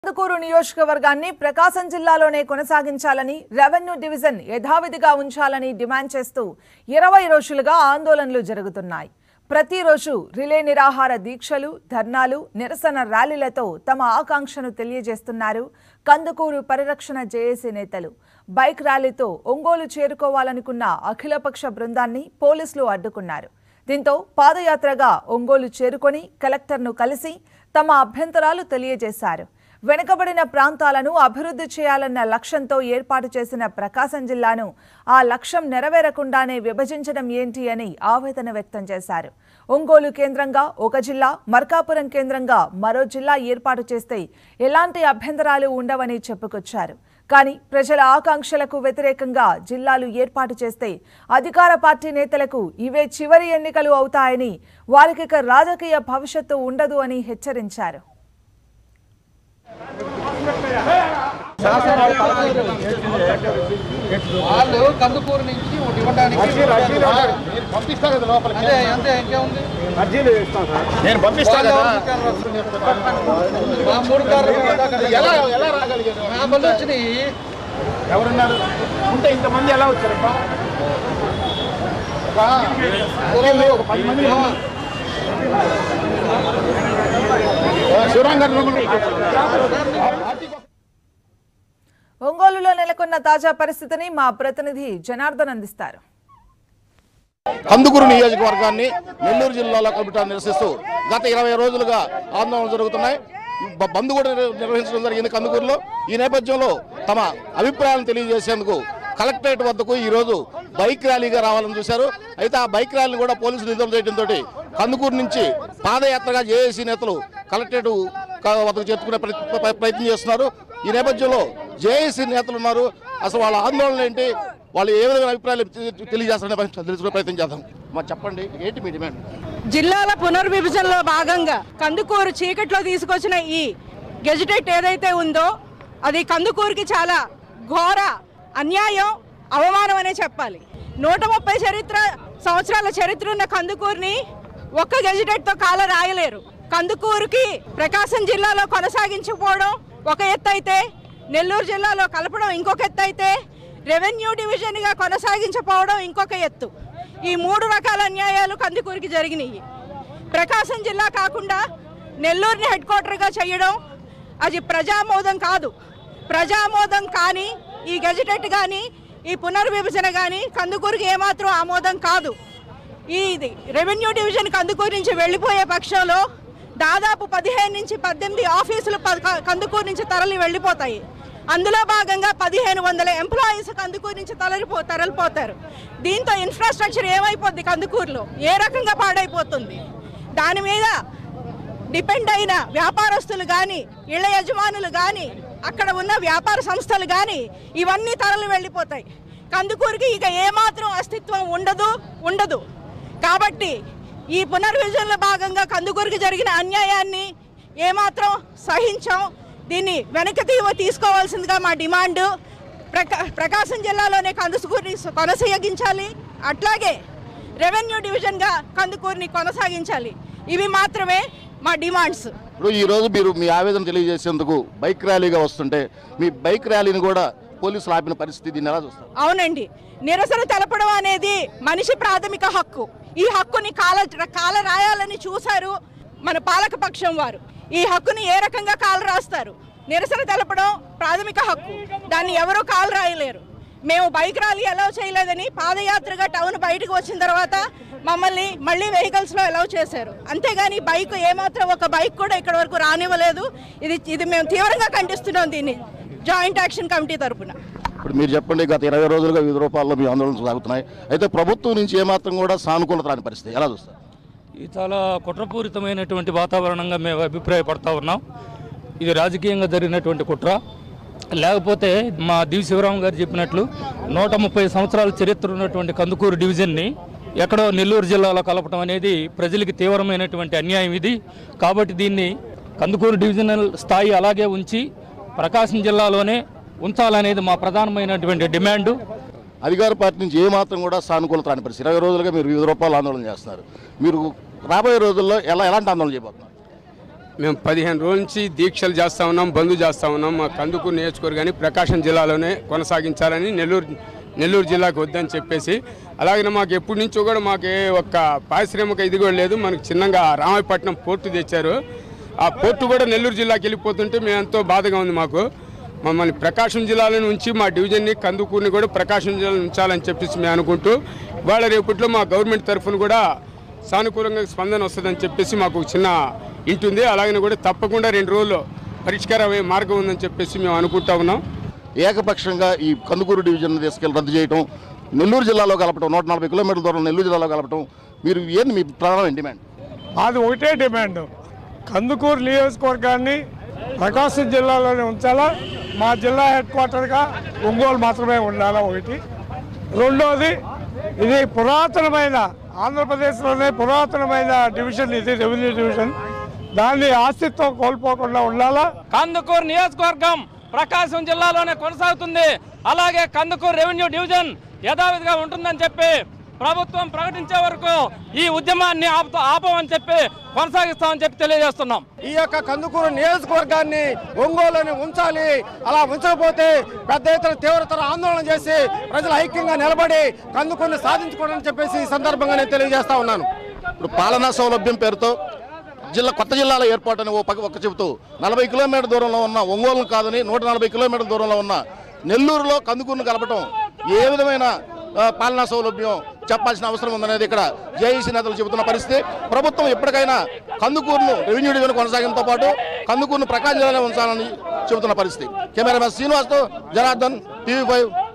కందుకూరు నియోజకవర్గాన్ని ప్రకాశం జిల్లాలోనే కొనసాగించాలని రెవెన్యూ డివిజన్ యథావిధిగా ఉంచాలని డిమాండ్ చేస్తూ ఇరవై రోజులుగా ఆందోళనలు జరుగుతున్నాయి ప్రతిరోజు రిలే నిరాహార దీక్షలు ధర్నాలు నిరసన ర్యాలీలతో తమ ఆకాంక్షను తెలియజేస్తున్నారు కందుకూరు పరిరక్షణ జేఏసీ నేతలు బైక్ ర్యాలీతో ఒంగోలు చేరుకోవాలనుకున్న అఖిలపక్ష బృందాన్ని పోలీసులు అడ్డుకున్నారు దీంతో పాదయాత్రగా ఒంగోలు చేరుకొని కలెక్టర్ను కలిసి తమ అభ్యంతరాలు తెలియజేశారు వెనుకబడిన ప్రాంతాలను అభివృద్ధి చేయాలన్న లక్ష్యంతో ఏర్పాటు చేసిన ప్రకాశం జిల్లాను ఆ లక్ష్యం నెరవేరకుండానే విభజించడం ఏంటి అని ఆవేదన వ్యక్తం చేశారు ఒంగోలు కేంద్రంగా ఒక జిల్లా మర్కాపురం కేంద్రంగా మరో జిల్లా ఏర్పాటు చేస్తే ఎలాంటి అభ్యంతరాలు ఉండవని చెప్పుకొచ్చారు కానీ ప్రజల ఆకాంక్షలకు వ్యతిరేకంగా జిల్లాలు ఏర్పాటు చేస్తే అధికార పార్టీ నేతలకు ఇవే చివరి ఎన్నికలు అవుతాయని వారికిక రాజకీయ భవిష్యత్తు ఉండదు అని హెచ్చరించారు వాళ్ళు కందుకూరు నుంచి ఒకటి ఇవ్వడానికి పంపిస్తాను కదా లోపలికి అంతే అంతే ఇంకేముంది అర్జీలు ఇస్తాను సార్ నేను పంపిస్తాను వాళ్ళు కదా ఎవరు మా మూడు కార్లు ఎలా ఎలా రాగలిగారు మా బండి వచ్చినాయి ఎవరున్నారు ఉంటే ఇంతమంది ఎలా వచ్చారబ్బా ఒక ఊరేళ్ళు ఒక పది మంది శివరాం గారు లోపలికి ఒంగోలులో నెలకొన్న తాజా పరిస్థితిని మా ప్రతినిధి జనార్దన్ అందిస్తారు కందుకూరు నియోజకవర్గాన్ని నెల్లూరు జిల్లాలో కలుపుటాన్ని నిరసిస్తూ గత ఇరవై రోజులుగా ఆందోళనలు జరుగుతున్నాయి బ- బంద్ కూడా నిర్వ- నిర్వహించడం జరిగింది కందుకూరులో ఈ నేపథ్యంలో తమ అభిప్రాయాలను తెలియజేసేందుకు కలెక్టరేట్ వద్దకు ఈ రోజు బైక్ ర్యాలీగా రావాలని చూశారు అయితే ఆ బైక్ ర్యాలీని కూడా పోలీసులు నిధులు చేయడంతో కందుకూరు నుంచి పాదయాత్రగా జేఏసీ నేతలు కలెక్టరేట్ క- వద్దకు చేర్చుకునే ప్రయత్- ప్ర- ప్రయత్నం చేస్తున్నారు ఈ నేపథ్యంలో జేఏసీ నేతలు ఉన్నారు అసలు వాళ్ళ ఆందోళన ఏంటి వాళ్ళు ఏ విధమైన అభిప్రాయాలు తె- తెలియజేస్తారనే పరి- తెలుసుకునే ప్రయత్నం చేద్దాం మరి చెప్పండి ఏంటి మీ డిమాండ్ జిల్లాల పునర్విభజనలో భాగంగా కందుకూరు చీకట్లో తీసుకొచ్చిన ఈ గెజిటెట్ ఏదైతే ఉందో అది కందుకూరుకి చాలా ఘోర అన్యాయం అవమానం అనే చెప్పాలి నూట ముప్పై చరిత్ర సంవత్సరాల చరిత్ర ఉన్న కందుకూరుని ఒక్క గెజిటెట్తో కాల రాయలేరు కందుకూరుకి ప్రకాశం జిల్లాలో కొనసాగించకపోవడం ఒక ఎత్తు అయితే నెల్లూరు జిల్లాలో కలపడం ఇంకొక ఎత్తు అయితే రెవెన్యూ డివిజన్గా కొనసాగించకపోవడం ఇంకొక ఎత్తు ఈ మూడు రకాల అన్యాయాలు కందుకూరికి జరిగినాయి ప్రకాశం జిల్లా కాకుండా నెల్లూరుని హెడ్ క్వార్టర్గా చేయడం అది ప్రజామోదం కాదు ప్రజామోదం కానీ ఈ గెజిటెట్ కానీ ఈ పునర్విభజన కానీ కందుకూరికి ఏమాత్రం ఆమోదం కాదు ఈ ఇది రెవెన్యూ డివిజన్ కందుకూరు నుంచి వెళ్ళిపోయే పక్షంలో దాదాపు పదిహేను నుంచి పద్దెనిమిది ఆఫీసులు ప- కందుకూరు నుంచి తరలి వెళ్ళిపోతాయి అందులో భాగంగా పదిహేను వందల ఎంప్లాయీస్ కందుకూరు నుంచి తరలిపో తరలిపోతారు దీంతో ఇన్ఫ్రాస్ట్రక్చర్ ఏమైపోద్ది కందుకూరులో ఏ రకంగా పాడైపోతుంది దాని మీద డిపెండ్ అయిన వ్యాపారస్తులు కానీ ఇళ్ల యజమానులు కానీ అక్కడ ఉన్న వ్యాపార సంస్థలు కానీ ఇవన్నీ తరలి వెళ్ళిపోతాయి కందుకూరుకి ఇక ఏమాత్రం అస్తిత్వం ఉండదు ఉండదు కాబట్టి ఈ పునర్విభజనలో భాగంగా కందుకూరుకి జరిగిన అన్యాయాన్ని ఏమాత్రం సహించాం దీన్ని వెనక్కి తీవ తీసుకోవాల్సిందిగా మా డిమాండ్ ప్రకా ప్రకాశం జిల్లాలోనే కందుకూరిని కొనసాగించాలి అట్లాగే రెవెన్యూ డివిజన్గా కందుకూరిని కొనసాగించాలి ఇవి మాత్రమే మా డిమాండ్స్ ఇప్పుడు ఈ రోజు మీరు మీ ఆవేదన తెలియజేసేందుకు బైక్ ర్యాలీగా వస్తుంటే మీ బైక్ ర్యాలీని కూడా పోలీసులు ఆపిన పరిస్థితి దీన్ని ఎలా చూస్తారు అవునండి నిరసన తెలపడం అనేది మనిషి ప్రాథమిక హక్కు ఈ హక్కుని కాల కాల రాయాలని చూశారు మన పాలకపక్షం వారు ఈ హక్కుని ఏ రకంగా కాలు రాస్తారు నిరసన తెలపడం ప్రాథమిక హక్కు దాన్ని ఎవరూ కాలు రాయలేరు మేము బైక్ ర్యాలీ అలౌ చేయలేదని పాదయాత్రగా టౌన్ బయటకు వచ్చిన తర్వాత మమ్మల్ని మళ్ళీ వెహికల్స్లో అలౌ చేశారు అంతేగాని బైక్ ఏమాత్రం ఒక బైక్ కూడా ఇక్కడ వరకు రానివ్వలేదు ఇది ఇది మేము తీవ్రంగా ఖండిస్తున్నాం దీన్ని జాయింట్ యాక్షన్ కమిటీ తరపున ఇప్పుడు మీరు చెప్పండి గత ఇరవై రోజులుగా వివిధ రూపాల్లో మీ ఆందోళనలు సాగుతున్నాయి అయితే ప్రభుత్వం నుంచి ఏమాత్రం కూడా సానుకూలత రాని పరిస్థితి ఎలా చూస్తారు ఇది చాలా కుట్రపూరితమైనటువంటి వాతావరణంగా మేము అభిప్రాయపడతా ఉన్నాం ఇది రాజకీయంగా జరిగినటువంటి కుట్ర లేకపోతే మా దివి శివరాం గారు చెప్పినట్లు నూట ముప్పై సంవత్సరాల చరిత్ర ఉన్నటువంటి కందుకూరు డివిజన్ని ఎక్కడో నెల్లూరు జిల్లాలో కలపడం అనేది ప్రజలకి తీవ్రమైనటువంటి అన్యాయం ఇది కాబట్టి దీన్ని కందుకూరు డివిజనల్ స్థాయి అలాగే ఉంచి ప్రకాశం జిల్లాలోనే ఉంచాలనేది మా ప్రధానమైనటువంటి డిమాండు అధికార పార్టీ నుంచి ఏమాత్రం కూడా సానుకూలత రాని పరిస్థితి ఇరవై రోజులుగా మీరు వివిధ రూపాయలు ఆందోళన చేస్తున్నారు మీరు రాబోయే రోజుల్లో ఎలా ఎలాంటి ఆందోళన చేయబోతున్నారు మేము పదిహేను రోజుల నుంచి దీక్షలు చేస్తూ ఉన్నాం బంద్ చేస్తూ ఉన్నాం మా కందుకూరు నియోజకవర్గం కానీ ప్రకాశం జిల్లాలోనే కొనసాగించాలని నెల్లూరు నెల్లూరు జిల్లాకు వద్దని చెప్పేసి అలాగే మాకు ఎప్పటి నుంచో కూడా మాకు ఏ ఒక్క పారిశ్రామిక ఇది కూడా లేదు మనకు చిన్నగా రామాయపట్నం పోర్టు తెచ్చారు ఆ పోర్టు కూడా నెల్లూరు జిల్లాకి వెళ్ళిపోతుంటే మేము ఎంతో బాధగా ఉంది మాకు మమ్మల్ని ప్రకాశం జిల్లాలో ఉంచి మా డివిజన్ని కందుకూరుని కూడా ప్రకాశం జిల్లాలో ఉంచాలని చెప్పేసి మేము అనుకుంటూ వాళ్ళ రేపట్లో మా గవర్నమెంట్ తరఫున కూడా సానుకూలంగా స్పందన వస్తుందని చెప్పేసి మాకు ఒక చిన్న ఇంటుంది అలాగని కూడా తప్పకుండా రెండు రోజుల్లో పరిష్కారమయ్యే మార్గం ఉందని చెప్పేసి మేము అనుకుంటా ఉన్నాం ఏకపక్షంగా ఈ కందుకూరు డివిజన్ తీసుకెళ్ళి రద్దు చేయటం నెల్లూరు జిల్లాలో కలపటం నూట నలభై కిలోమీటర్ల దూరం నెల్లూరు జిల్లాలో కలపటం మీరు ఏంది మీ ప్రధానమైన డిమాండ్ అది ఒకటే డిమాండ్ కందుకూరు నియోజకవర్గాన్ని ప్రకాశం జిల్లాలోనే ఉంచాలా మా జిల్లా హెడ్ క్వార్టర్గా ఒంగోలు మాత్రమే ఉండాలా ఒకటి రెండోది ఇది పురాతనమైన ఆంధ్రప్రదేశ్లోనే పురాతనమైన డివిజన్ ఇది రెవెన్యూ డివిజన్ దాన్ని ఆస్తిత్వం కోల్పోకుండా ఉండాలా కందుకూరు నియోజకవర్గం ప్రకాశం జిల్లాలోనే కొనసాగుతుంది అలాగే కందుకూరు రెవెన్యూ డివిజన్ యథావిధిగా ఉంటుందని చెప్పి ప్రభుత్వం ప్రకటించే వరకు ఈ ఉద్యమాన్ని ఆపుతా ఆపమని చెప్పి కొనసాగిస్తామని చెప్పి తెలియజేస్తున్నాం ఈ యొక్క కందుకూరు నియోజకవర్గాన్ని ఒంగోలుని ఉంచాలి అలా ఉంచకపోతే పెద్ద ఎత్తున తీవ్రతర ఆందోళన చేసి ప్రజలు ఐక్యంగా నిలబడి కందుకూరుని సాధించుకోవాలని చెప్పేసి ఈ సందర్భంగా నేను తెలియజేస్తా ఉన్నాను ఇప్పుడు పాలనా సౌలభ్యం పేరుతో జిల్లా కొత్త జిల్లాల ఏర్పాటు అని ఓ పక్క ఒక్క చెబుతూ నలభై కిలోమీటర్ దూరంలో ఉన్న ఒంగోలు కాదని నూట నలభై కిలోమీటర్ల దూరంలో ఉన్న నెల్లూరులో కందుకూరును కలపటం ఏ విధమైన ఆ, పాలనా సౌలభ్యం చెప్పాల్సిన అవసరం ఉందనేది ఇక్కడ జేఈసీ నేతలు చెబుతున్న పరిస్థితి ప్రభుత్వం ఎప్పటికైనా కందుకూరును రెవెన్యూ డివిజన్ కొనసాగడంతో పాటు కందుకూరును ప్రకాశం జిల్లాలో ఉంచాలని చెబుతున్న పరిస్థితి కెమెరామెన్ శ్రీనివాస్తో జనార్దన్ టీవీ ఫైవ్